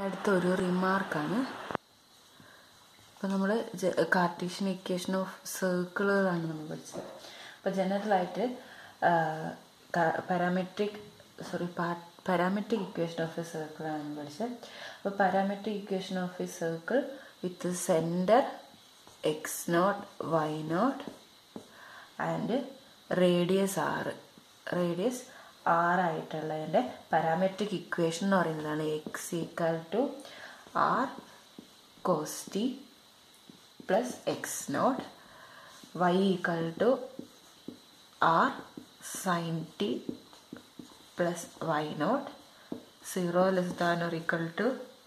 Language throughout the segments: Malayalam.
അടുത്ത ഒരു റിമാർക്കാണ് അപ്പോൾ നമ്മൾ കാർട്ടീഷ്യൻ ഇക്വേഷൻ ഓഫ് സർക്കിളുകളാണ് നമ്മൾ പഠിച്ചത് അപ്പോൾ ജനറലായിട്ട് parametric sorry parametric equation of a സർക്കിളാണ് നമ്മൾ പഠിച്ചത് അപ്പോൾ parametric equation of a circle with centre x nought y nought and radius ആറ് റേഡിയസ് ആറായിട്ടുള്ളതിൻ്റെ പാരാമെട്രിക് ഇക്വേഷൻ എന്ന് പറയുന്നതാണ് x equal to r cos t plus x nought y equal to r sine t plus y nought zero less than or equal to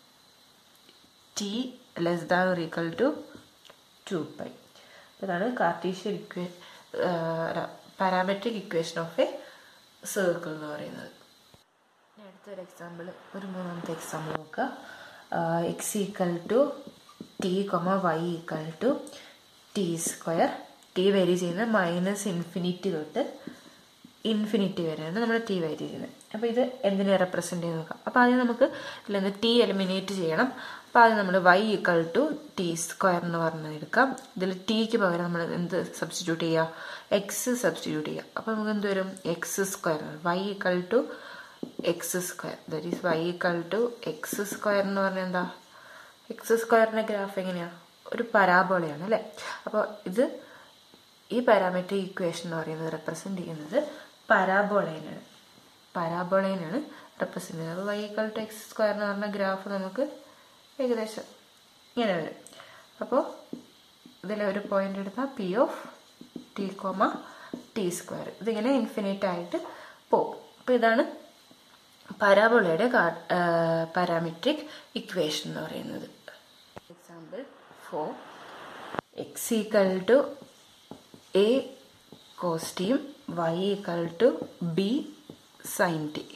t less than or equal to two pi ഇതാണ് Cartesian ഇക്വേ parametric equation of a circle എന്ന് പറയുന്നത് അടുത്തൊരു എക്സാമ്പിൾ ഒരു മൂന്നാമത്തെ എക്സാമ്പിൾ നോക്കുക x equal to t comma y equal to t square t vary ചെയ്യുന്നത് മൈനസ് ഇൻഫിനിറ്റി തൊട്ട് ഇൻഫിനിറ്റി വരെയാണ് നമ്മൾ ടി വേരി ചെയ്യുന്നത് അപ്പോൾ ഇത് എന്തിനെ റെപ്രസെൻറ്റ് ചെയ്ത് നോക്കാം അപ്പോൾ ആദ്യം നമുക്ക് ഇതിൽ നിന്ന് ടി എലിമിനേറ്റ് ചെയ്യണം അപ്പോൾ ആദ്യം നമ്മൾ y equal to t square എന്ന് പറഞ്ഞ് എടുക്കാം ഇതിൽ ടിക്ക് പകരം നമ്മൾ എന്ത് സബ്സ്റ്റിറ്റ്യൂട്ട് ചെയ്യുക എക്സ് സബ്സ്റ്റിറ്റ്യൂട്ട് ചെയ്യുക അപ്പോൾ നമുക്ക് എന്ത് വരും x square y equal to x square that is y equal to x square എന്ന് പറഞ്ഞാൽ എന്താ എക്സ് സ്ക്വയറിൻ്റെ ഗ്രാഫ് എങ്ങനെയാണ് ഒരു പരാബോളയാണ് അല്ലേ അപ്പോൾ ഇത് ഈ പാരാമെട്രിക് ഇക്വേഷൻ എന്ന് പറയുന്നത് റെപ്രസെൻറ്റ് ചെയ്യുന്നത് പരാബോളൈനാണ് പരാബോളൈനാണ് റെപ്രസെൻറ്റ് ചെയ്യുന്നത് അപ്പോൾ y equal to x square എന്ന് പറഞ്ഞ ഗ്രാഫ് നമുക്ക് ഏകദേശം ഇങ്ങനെ വരും അപ്പോൾ ഇതിലെ ഒരു പോയിന്റ് എടുത്താൽ p of t comma t square ഇതിങ്ങനെ ഇൻഫിനിറ്റ് ആയിട്ട് പോകും അപ്പോൾ ഇതാണ് പരാബോളയുടെ പാരാമെട്രിക് ഇക്വേഷൻ എന്ന് പറയുന്നത് example for x equal to a cos ടിയും y equal to b sine t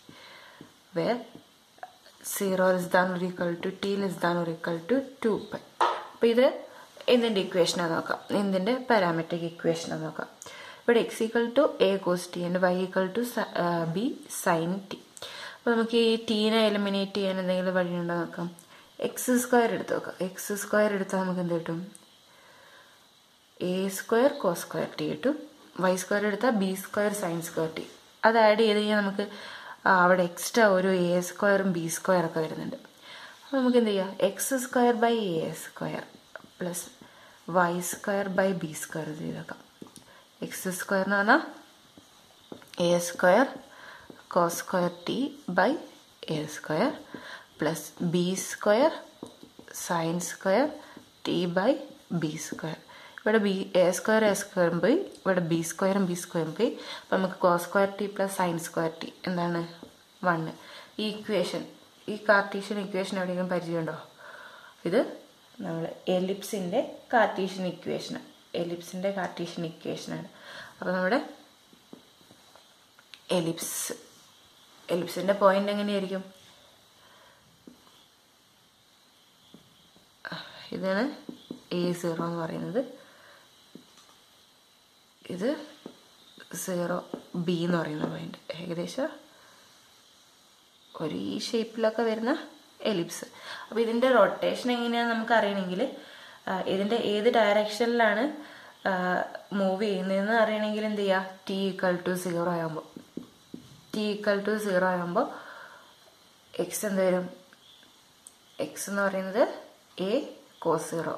where zero less than ഒരു equal to t less than ഒരു ഈക്വൽ ടു ടു പൈ അപ്പോൾ ഇത് എന്തിൻ്റെ ഇക്വേഷനാണ് നോക്കാം എന്തിൻ്റെ പാരാമെട്രിക് ഇക്വേഷനാണ് നോക്കാം ഇവിടെ x equal to a cos t and y equal to b sine t അപ്പോൾ നമുക്ക് ഈ ടീനെ എലിമിനേറ്റ് ചെയ്യാൻ എന്തെങ്കിലും വഴിയുണ്ടോ നോക്കാം എക്സ് സ്ക്വയർ എടുത്ത് നോക്കാം എക്സ് സ്ക്വയർ എടുത്താൽ നമുക്ക് എന്ത് കിട്ടും a square cos square t കിട്ടും വൈ സ്ക്വയർ എടുത്താൽ b square sine square t അത് ആഡ് ചെയ്ത് കഴിഞ്ഞാൽ നമുക്ക് അവിടെ എക്സ്ട്രാ ഒരു എ സ്ക്വയറും ബി സ്ക്വയർ ഒക്കെ വരുന്നുണ്ട് അപ്പോൾ നമുക്ക് എന്ത് ചെയ്യാം x square by a square plus y square by b square ചെയ്തേക്കാം എക്സ് സ്ക്വയർ എന്ന് പറഞ്ഞാൽ a square cos square t by a square plus b square sine square t by b square ഇവിടെ ബി എ സ്ക്വയർ എ സ്ക്വയറും പോയി ഇവിടെ ബി സ്ക്വയറും ബി സ്ക്വയറും പോയി അപ്പം നമുക്ക് cos square t plus sine square t എന്താണ് വണ്ണ് ഈ ഇക്വേഷൻ ഈ കാർട്ടീഷ്യൻ ഇക്വേഷൻ എവിടെയെങ്കിലും പരിചയമുണ്ടോ ഇത് നമ്മൾ എലിപ്സിൻ്റെ കാർട്ടീഷ്യൻ ഇക്വേഷനാണ് എലിപ്സിൻ്റെ കാർട്ടീഷ്യൻ ഇക്വേഷനാണ് അപ്പോൾ നമ്മുടെ എലിപ്സ് എലിപ്സിൻ്റെ പോയിന്റ് എങ്ങനെയായിരിക്കും ഇതാണ് എ സീറോ എന്ന് പറയുന്നത് ഇത് സീറോ ബി എന്ന് പറയുന്ന പോയിന്റ് ഏകദേശം ഒരു ഈ ഷേപ്പിലൊക്കെ വരുന്ന എലിപ്സ് അപ്പോൾ ഇതിൻ്റെ റൊട്ടേഷൻ എങ്ങനെയാണെന്ന് നമുക്ക് അറിയണമെങ്കിൽ ഇതിൻ്റെ ഏത് ഡയറക്ഷനിലാണ് മൂവ് ചെയ്യുന്നതെന്ന് അറിയണമെങ്കിൽ എന്ത് ചെയ്യുക ടി ഈക്വൽ ടു സീറോ ആകുമ്പോൾ ടി ഈക്വൽ ടു സീറോ ആകുമ്പോൾ എക്സ് എന്ത് വരും എക്സ് എന്ന് പറയുന്നത് എ കോസ് സീറോ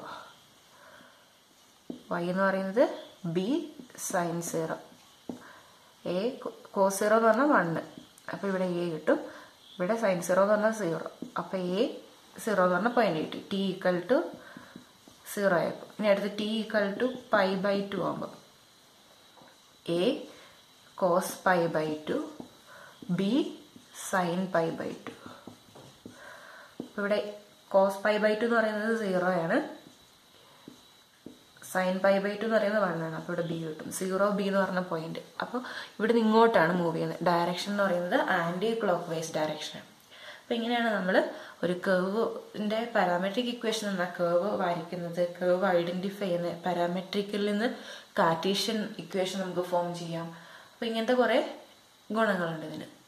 വൈ എന്ന് പറയുന്നത് b sine zero a cos zero എന്ന് പറഞ്ഞാൽ വണ്ണ് അപ്പോൾ ഇവിടെ എ കിട്ടും ഇവിടെ സൈൻ സീറോ എന്ന് പറഞ്ഞാൽ സീറോ അപ്പോൾ എ സീറോ എന്ന് പറഞ്ഞാൽ പോയിന്റ് കിട്ടി ടി ഈക്വൽ ടു സീറോ ആയപ്പോൾ ഇനി അടുത്ത് t equal to pi by two ആകുമ്പോൾ a cos pi by two b sine pi by two ഇവിടെ കോസ് പൈ ബൈ ടു എന്ന് പറയുന്നത് സീറോ ആണ് സൈൻ പൈ ബൈ ടു എന്ന് പറയുന്നത് വൺ ആണ് അപ്പോൾ ഇവിടെ ബി കിട്ടും സീറോ ബി എന്ന് പറഞ്ഞ പോയിന്റ് അപ്പോൾ ഇവിടെ നിന്ന് ഇങ്ങോട്ടാണ് മൂവ് ചെയ്യുന്നത് ഡയറക്ഷൻ എന്ന് പറയുന്നത് ആൻറ്റി ക്ലോക്ക് വൈസ് ഡയറക്ഷനാണ് അപ്പോൾ ഇങ്ങനെയാണ് നമ്മൾ ഒരു കേർവിൻ്റെ പാരാമെട്രിക് ഇക്വേഷൻ എന്ന കേർവ് വരയ്ക്കുന്നത് കേർവ് ഐഡൻറ്റിഫൈ ചെയ്യുന്ന പാരാമെട്രിക്കിൽ നിന്ന് കാർട്ടീഷ്യൻ ഇക്വേഷൻ നമുക്ക് ഫോം ചെയ്യാം അപ്പോൾ ഇങ്ങനത്തെ കുറേ ഗുണങ്ങളുണ്ട് ഇതിന്